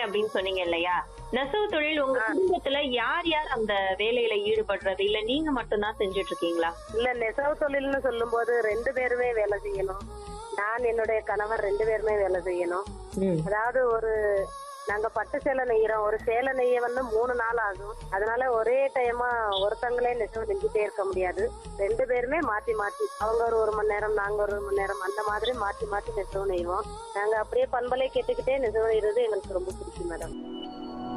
அப்படின்னு சொன்னீங்க இல்லையா நெசவு தொழில் உங்க குடும்பத்துல யார் யார் அந்த வேலையில ஈடுபடுறது இல்ல நீங்க மட்டும்தான் செஞ்சுட்டு இருக்கீங்களா இல்ல நெசவு தொழில்னு சொல்லும்போது ரெண்டு பேருமே வேலை செய்யணும் நான் என்னுடைய கணவர் ரெண்டு பேருமே வேலை செய்யணும் அதாவது ஒரு நாங்க பட்டு சேலை நெய்யறோம் ஒரு சேலை நெய்ய வந்து மூணு நாள் ஆகும் அதனால ஒரே டைமா ஒருத்தங்களே நெசவு நெஞ்சிட்டே இருக்க முடியாது ரெண்டு பேருமே மாத்தி மாத்தி அவங்க ஒரு ஒரு மணி நேரம் நாங்க ஒரு மணி நேரம் அந்த மாதிரி மாத்தி மாத்தி நெசவு நெய்வோம் நாங்க அப்படியே பண்பலை கேட்டுக்கிட்டே நெசவு நெய்யறது எங்களுக்கு ரொம்ப பிடிக்கும் மேடம்